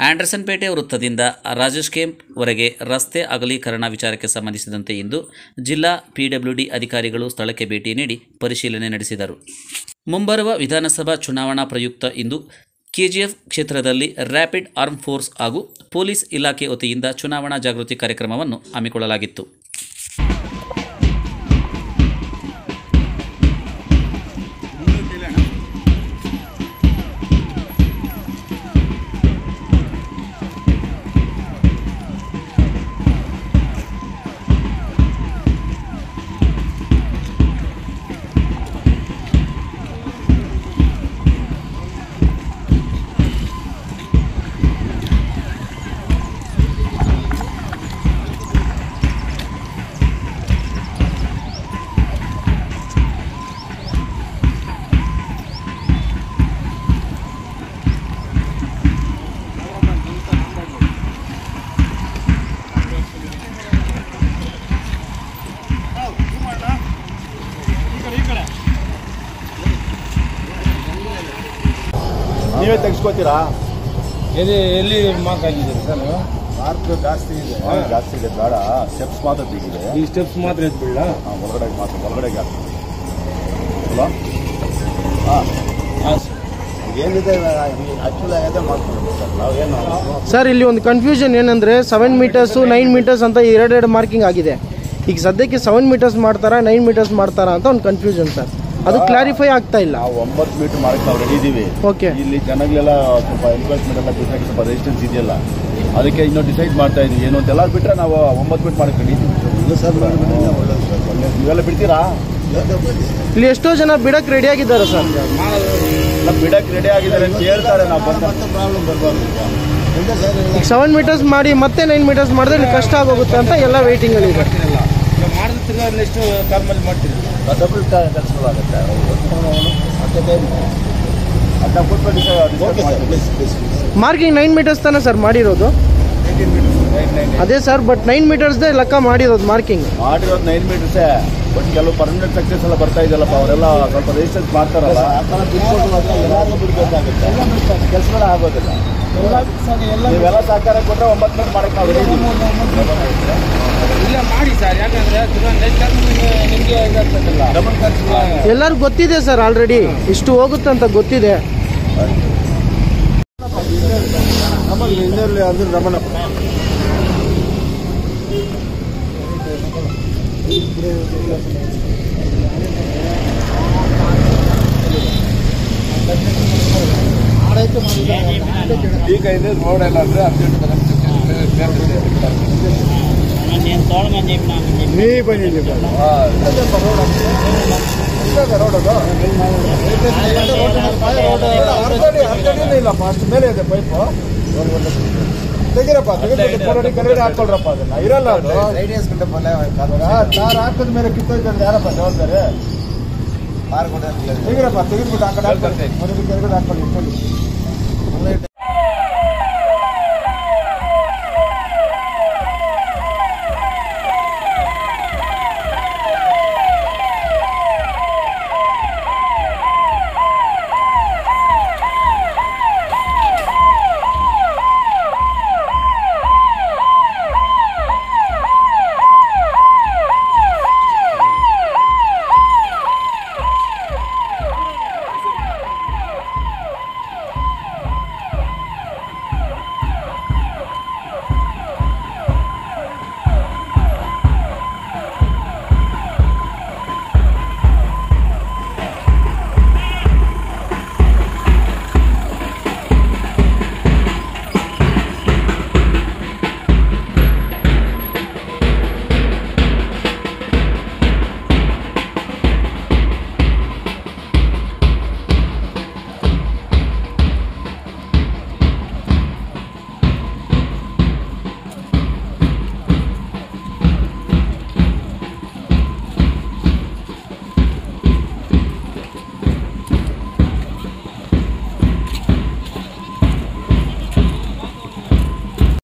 Anderson ಪೇಟೆ ವೃತ್ತದಿಂದ ರಾಜೇಶ್ ಕೆಂಪ್ ವರೆಗೆ ರಸ್ತೆ ಅಗಲೀಕರಣ ವಿಚಾರಕ್ಕೆ ಸಂಬಂಧಿಸಿದಂತೆ ಇಂದು ಜಿಲ್ಲಾ ಪಿಡಬ್ಲ್ಯೂಡಿ ಅಧಿಕಾರಿಗಳು ಸ್ಥಳಕ್ಕೆ ಭೇಟಿ ನೀಡಿ ಪರಿಶೀಲನೆ ನಡೆಸಿದರು ಮುಂಬರುವ ವಿಧಾನಸಭಾ ಚುನಾವಣಾ ಪ್ರಯುಕ್ತ ಇಂದು ಕೆಜಿಎಫ್ ಕ್ಷೇತ್ರದಲ್ಲಿ ರ್ಯಾಪಿಡ್ ಆರ್ಮ್ ಫೋರ್ಸ್ ಹಾಗೂ ಪೊಲೀಸ್ ಇಲಾಖೆ ವತಿಯಿಂದ ಚುನಾವಣಾ ಜಾಗೃತಿ ಕಾರ್ಯಕ್ರಮವನ್ನು ಹಮ್ಮಿಕೊಳ್ಳಲಾಗಿತ್ತು ನೀವೇ ತೆಗೆಸ್ಕೋತೀರಾ ಎಲ್ಲಿ ಎಲ್ಲಿ ಮಾರ್ಕ್ ಆಗಿದ್ದೀರಿ ಸರ್ ನೀವು ಮಾರ್ಕ್ ಜಾಸ್ತಿ ಇದೆ ಜಾಸ್ತಿ ಇದೆ ಬೇಡ ಸ್ಟೆಪ್ಸ್ ಮಾತ್ರ ತೆಗಿದೆ ಈ ಸ್ಟೆಪ್ಸ್ ಮಾತ್ರ ಎತ್ಬಿಡ್ಲಾ ಹಾ, ಒಳಗಡೆ ಮಾತ್ರ ಒಳಗಡೆಗೆ ಹಾಕ್ತೀವಿ ಅಲ್ವಾ ಹಾಂ ಹಾಂ ಸರ್ ಏನಿದೆ ಆ್ಯಕ್ಚುಲಿ ಅದೇ ಮಾಡ್ಕೊಂಡು ಸರ್ ನಾವೇನು ಸರ್ ಇಲ್ಲಿ ಒಂದು ಕನ್ಫ್ಯೂಷನ್ ಏನಂದ್ರೆ ಸೆವೆನ್ ಮೀಟರ್ಸು ನೈನ್ ಮೀಟರ್ಸ್ ಅಂತ ಎರಡೆರಡು ಮಾರ್ಕಿಂಗ್ ಆಗಿದೆ ಈಗ ಸದ್ಯಕ್ಕೆ ಸೆವೆನ್ ಮೀಟರ್ಸ್ ಮಾಡ್ತಾರಾ ನೈನ್ ಮೀಟರ್ಸ್ ಮಾಡ್ತಾರಾ ಅಂತ ಒಂದು ಕನ್ಫ್ಯೂಷನ್ ಸರ್ ಅದು ಕ್ಲಾರಿಫೈ ಆಗ್ತಾ ಇಲ್ಲ ನಾವು ಒಂಬತ್ತು ಮೀಟರ್ ಮಾಡಕ್ಕೆ ನಾವು ರೆಡಿ ಇದ್ದೀವಿ ಓಕೆ ಇಲ್ಲಿ ಜನಗಳೆಲ್ಲ ಸ್ವಲ್ಪ ಎನ್ಕ್ವೈರ್ಮೆಂಟ್ ಎಲ್ಲ ಬೇಕಾಗಿ ಸ್ವಲ್ಪ ರೆಸಿಸ್ಟೆನ್ಸ್ ಇದೆಯಲ್ಲ ಅದಕ್ಕೆ ಇನ್ನೂ ಡಿಸೈಡ್ ಮಾಡ್ತಾ ಇದೀವಿ ಏನು ಅಂತ ಎಲ್ಲ ಬಿಟ್ಟರೆ ನಾವು ಒಂಬತ್ತು ಮೀಟರ್ ಮಾಡಕ್ಕೆ ರೆಡಿ ಇದ್ದೀವಿ ಸರ್ ನೀವೆಲ್ಲ ಬಿಡ್ತೀರಾ ಇಲ್ಲಿ ಎಷ್ಟೋ ಜನ ಬಿಡಕ್ಕೆ ರೆಡಿ ಆಗಿದ್ದಾರೆ ಸರ್ ಎಲ್ಲ ಬಿಡಕ್ಕೆ ರೆಡಿ ಆಗಿದ್ದಾರೆ ಅಂತ ಹೇಳ್ತಾರೆ ನಾವು ಬಂದ ಪ್ರಾಬ್ಲಮ್ ಬರಬಾರ್ದು ಈಗ ಸೆವೆನ್ ಮೀಟರ್ಸ್ ಮಾಡಿ ಮತ್ತೆ ನೈನ್ ಮೀಟರ್ಸ್ ಮಾಡಿದ್ರೆ ಇಲ್ಲಿ ಕಷ್ಟ ಆಗೋಗುತ್ತೆ ಅಂತ ಎಲ್ಲ ವೇಟಿಂಗಲ್ಲಿದೆ ಈಗ ಮಾಡಿದ ತಿರ್ಗಾ ನೆಕ್ಸ್ಟ್ ಕಾಲ್ಮಲ್ಲಿ ಮಾಡ್ತೀರಿ ಡಬಲ್ ಕೆಲಸಗಳಾಗುತ್ತೆ ಅಡ್ಡ ಕೂತ್ಕೊಂಡು ಡಿಸೈಡ್ ಮಾಡ್ತೀವಿ ಮಾರ್ಕಿಂಗ್ ನೈನ್ ಮೀಟರ್ಸ್ ತಾನೇ ಸರ್ ಮಾಡಿರೋದು ಅದೇ ಸರ್ ಬಟ್ ನೈನ್ ಮೀಟರ್ಸ್ದೇ ಲೆಕ್ಕ ಮಾಡಿರೋದು ಮಾರ್ಕಿಂಗ್ ಮಾಡಿರೋದು ನೈನ್ ಮೀಟರ್ಸೇ ಬಟ್ ಕೆಲವು ಪರ್ಮನೆಂಟ್ ಸಕ್ಸಸ್ ಎಲ್ಲ ಬರ್ತಾ ಇದೆಯಲ್ಲ ಅವರೆಲ್ಲ ಸ್ವಲ್ಪ ರೆಸಿಸ್ಟೆನ್ಸ್ ಮಾಡ್ತಾರಲ್ಲ ಕೆಲಸಗಳ ಆಗೋದಿಲ್ಲ ನೀವೆಲ್ಲ ಸಹಕಾರ ಕೊಟ್ಟರೆ ಒಂಬತ್ತು ಮೀಟರ್ ಮಾಡಕ್ಕೆ ನಾವು ready ಇದ್ದೀವಿ. ಇಲ್ಲ ಮಾಡಿ ಸರ್ ಯಾಕಂದ್ರೆ ತಿರ್ಗಾ ನೆಕ್ಸ್ಟ್ ನಿಮಗೆ ಇದಾಗ್ತದಲ್ಲ ಡಬಲ್ ಖರ್ಚು ಎಲ್ಲರಿಗೂ ಗೊತ್ತಿದೆ ಸರ್ ಆಲ್ರೆಡಿ ಇಷ್ಟು ಹೋಗುತ್ತೆ ಅಂತ ಗೊತ್ತಿದೆ ಹಿಂದಲ್ಲಿ ಅಂದ್ರೆ ರಮಣ ಈಗ ಇದೆ ರೋಡ್ ಎಲ್ಲ ಅಂದ್ರೆ ಅರ್ಜೆಂಟ್ ನೀ ಬಂದಿದ್ದೀವಿ ರೋಡ್ ಅದು ಇಲ್ಲಪ್ಪ ಅಷ್ಟು ಮೇಲೆ ಇದೆ ಪೈಪು ತೆಗಿರಪ್ಪ ತೆಗೆದು ಕೊರಡಿ ಕೆಳಗಡೆ ಹಾಕೊಳ್ರಪ್ಪ ಅದನ್ನ ಇರಲ್ಲ ಅದು ತಾರ್ ಹಾಕಿದ ಮೇಲೆ ಕಿತ್ತೋಯ್ತು ಯಾರಪ್ಪ ಜವಾಬ್ದಾರಿ ತೆಗಿರಪ್ಪ ತೆಗೆದ್ಬಿಟ್ಟು ಆ ಕಡೆ ಹಾಕೊಳ್ಳಿ ಕೆಳಗಡೆ ಹಾಕೊಳ್ಳಿ ಇಟ್ಕೊಳ್ಳಿ